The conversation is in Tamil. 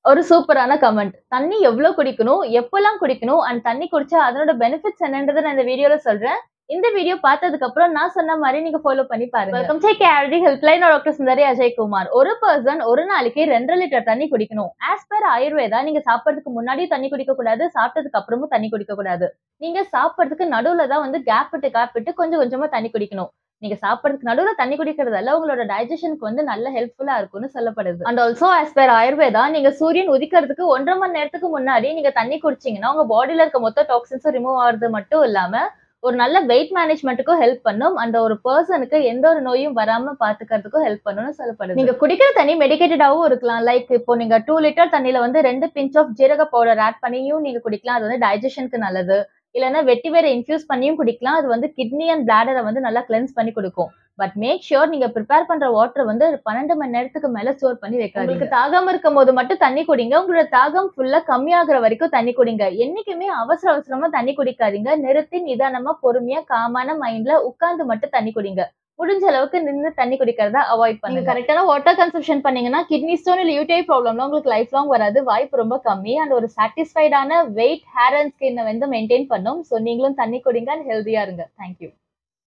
ஒரு சூப்பரான கமெண்ட் தண்ணி எவ்வளவு குடிக்கணும் எப்பெல்லாம் குடிக்கணும் அண்ட் தண்ணி குடிச்சா அதனோட பெனிஃபிட்ஸ் என்னன்றதை நான் இந்த வீடியோல சொல்றேன் இந்த வீடியோ பார்த்ததுக்கு அப்புறம் நான் சொன்ன மாதிரி நீங்க ஃபாலோ பண்ணி பாருங்க வெல்கம் டேக் கேரடி ஹெல்ப்லைன் டாக்டர் சுந்தரி அஜய் குமார் ஒரு பர்சன் ஒரு நாளைக்கு ரெண்டரை லிட்டர் தண்ணி குடிக்கணும் ஆஸ் பர் ஆயுர்வேதா நீங்க சாப்பிட்றதுக்கு முன்னாடி தண்ணி குடிக்க கூடாது சாப்பிட்டதுக்கு அப்புறமும் தண்ணி குடிக்க கூடாது நீங்க சாப்பிட்றதுக்கு நடுவுல தான் வந்து கேப் விட்டு கேப் விட்டு கொஞ்சம் கொஞ்சமா தண்ணி குடிக்கணும் நீங்க சாப்பிட்றதுக்கு நடுவுல தண்ணி குடிக்கிறதால உங்களோட டைஜஷனுக்கு வந்து நல்ல ஹெல்ப்ஃபுல்லா இருக்கும்னு சொல்லப்படுது and also as per Ayurveda நீங்க சூரியன் உதிக்கிறதுக்கு ஒன்றரை மணி நேரத்துக்கு முன்னாடி நீங்க தண்ணி குடிச்சீங்கன்னா உங்க பாடியில இருக்க மொத்த டாக்ஸின்ஸும் ரிமூவ் ஆகுறது மட்டும் இல்லாம ஒரு நல்ல வெயிட் மேனேஜ்மெண்ட்டுக்கும் ஹெல்ப் பண்ணும் அந்த ஒரு பர்சனுக்கு எந்த ஒரு நோயும் வராம பாத்துக்கிறதுக்கும் ஹெல்ப் பண்ணும்னு சொல்லப்படுது நீங்க குடிக்கிற தண்ணி மெடிக்கேட்டடாவும் இருக்கலாம் லைக் இப்போ நீங்க டூ லிட்டர் தண்ணியில வந்து ரெண்டு பிஞ்ச் ஆஃப் ஜீரக பவுடர் ஆட் பண்ணியும் நீங்க குடிக்கலாம் அது வந்து டைஜஷனுக்கு நல்லது இல்லைன்னா வெட்டி வேற இன்ஃபியூஸ் பண்ணியும் குடிக்கலாம் அது வந்து கிட்னி அண்ட் பிளாடரை வந்து நல்லா கிளென்ஸ் பண்ணி கொடுக்கும் பட் மேக் ஷுர் நீங்க ப்ரிப்பேர் பண்ற வாட்டர் வந்து பன்னெண்டு மணி நேரத்துக்கு மேல ஸ்டோர் பண்ணி வைக்காதீங்க உங்களுக்கு தாகம் இருக்கும் போது மட்டும் தண்ணி குடிங்க உங்களோட தாகம் ஃபுல்லா கம்மியாகிற வரைக்கும் தண்ணி குடிங்க என்னைக்குமே அவசர அவசரமா தண்ணி குடிக்காதீங்க நிறுத்தி நிதானமா பொறுமையா காமான மைண்ட்ல உட்கார்ந்து மட்டும் தண்ணி குடிங்க முடிஞ்ச அளவுக்கு நின்று தண்ணி குடிக்கிறத அவாய்ட் பண்ணுங்க கரெக்டான வாட்டர் கன்சப்ஷன் பண்ணீங்கன்னா கிட்னி ஸ்டோன் இல்லை யூடிஐ ப்ராப்ளம்லாம் உங்களுக்கு லைஃப் லாங் வராது வாய்ப்பு ரொம்ப கம்மி அண்ட் ஒரு சாட்டிஸ்ஃபைடான வெயிட் ஹேர் அண்ட் ஸ்கின்னை வந்து மெயின்டைன் பண்ணும் ஸோ நீங்களும் தண்ணி குடிங்க அண்ட் ஹெல்த்தியா இருங்க தேங்க்யூ